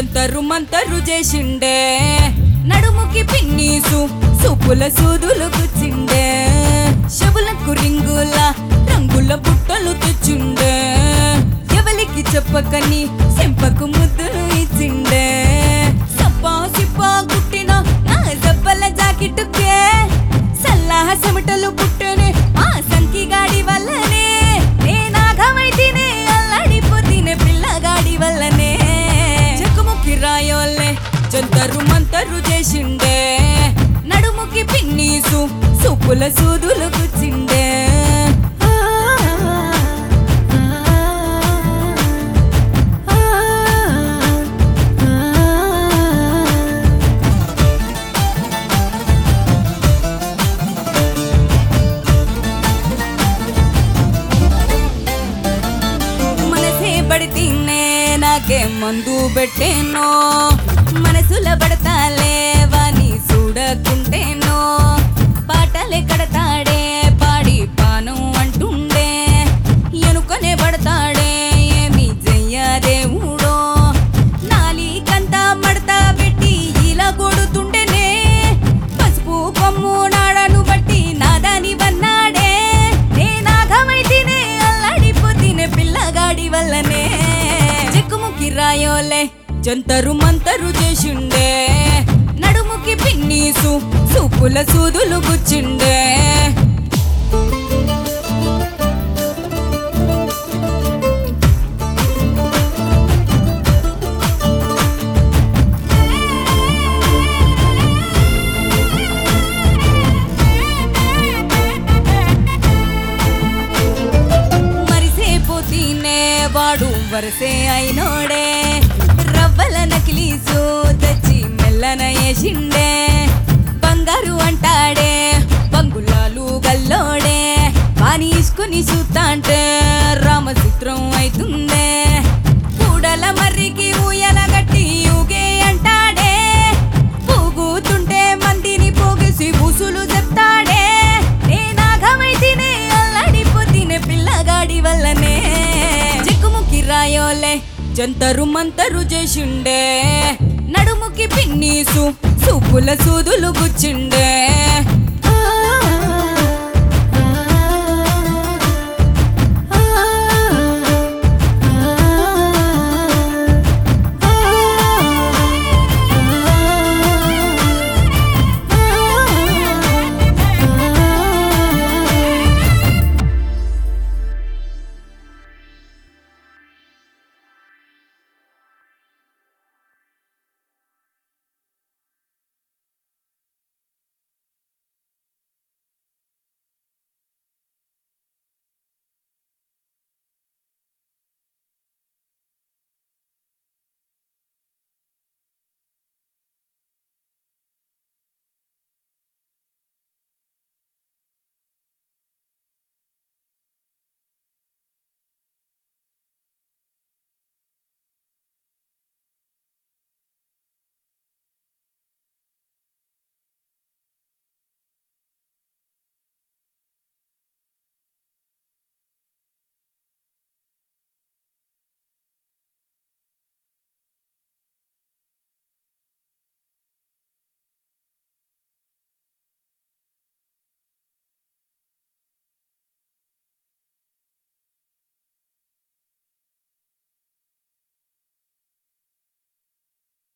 జంతరు మంతరు చేసిండే నడుముకి పిన్నీసు సూపుల సూదులు గుచ్చిండే చెవులకు రింగుల రంగుల బుట్టలు తెచ్చిండే ఎవలికి చెప్పకని సెంపకు ముద్దులు ఇచ్చిండే సప్పా సిప్పా కుట్టిన నా దెబ్బల జాకెట్టుకే సల్లాహ చెమటలు పుట్టనే ఆ సంకి గాడి వల్లనే నేనాగమైతేనే అల్లాడిపోతీనే పిల్లగాడి వల్లనే చెక్కుముక్కి రాయోల్లే జంతరు మంతరు చేసిండే నడుముకి పిన్నీసు సూపుల సూదులు గుచ్చిండే ఆ, ఆ, ఆ, ఆ. మనసే పడితేనే నాకే మందు పెట్టేనో మనసుల పడతాలే వాని చూడకుంటేనో పాటలే కడతాడే పాడి పానం అంటుండే ఎనుకనే పడతాడే ఏమి చెయ్యదేవుడో నాలికంతా మడత పెట్టి ఇలా కొడుతుండేనే పసుపు కొమ్ము నాడను బట్టి నాదాని వన్నాడే నేనాగమైతేనే అల్లాడిపోతీనే పిల్లగాడి వల్లనే చెక్కుముకి రాయోలే జంతరు మంతరు చేసిండే నడుముకి పిన్నీసు సూపుల సూదులు గుచ్చిండే మరిసేపోతీనే వాడు వరసే అయినోడే రవ్వల నకిలీసు తెచ్చి మెల్లన వేసిండే బంగారు అంటాడే బంగులాలు గల్లోడే పాని ఇసుకుని చూస్తాంటే రామచిత్రం అవుతుందే కూడల మర్రికి ఊయల గట్టి ఊగే అంటాడే పూగుతుంటే మందిని పోగేసి బుసులు చెప్తాడే నేనాగమైతేనే అల్లాడిపోతీనే పిల్లగాడి వల్లనే చెక్కుముకి రాయోలే జంతరు మంతరు చేసిండే నడుముకి పిన్నీసు సూపుల సూదులు గుచ్చిండే